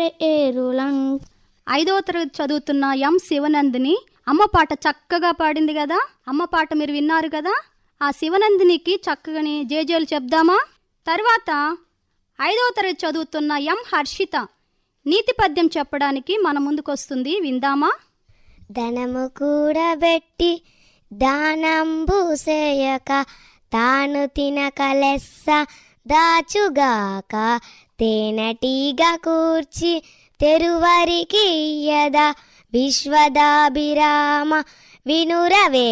ఏరులం ఐదవ తరగతి చదువుతున్న ఎం శివనందిని అమ్మ పాట చక్కగా పాడింది కదా అమ్మ పాట మీరు విన్నారు కదా ఆ శివనందినికి చక్కగాని జేజేలు చెప్దామా తర్వాత ఐదవ తరగతి చదువుతున్న ఎం హర్షిత నీతి పద్యం చెప్పడానికి మన ముందుకొస్తుంది విందామా ధనము కూడబెట్టి దానంబు సేయక తాను తినక లెస్స దాచుగాక తేనెటీగ కూర్చి తెరువరికి ఇయ్యద విశ్వదాభిరామ వినురవే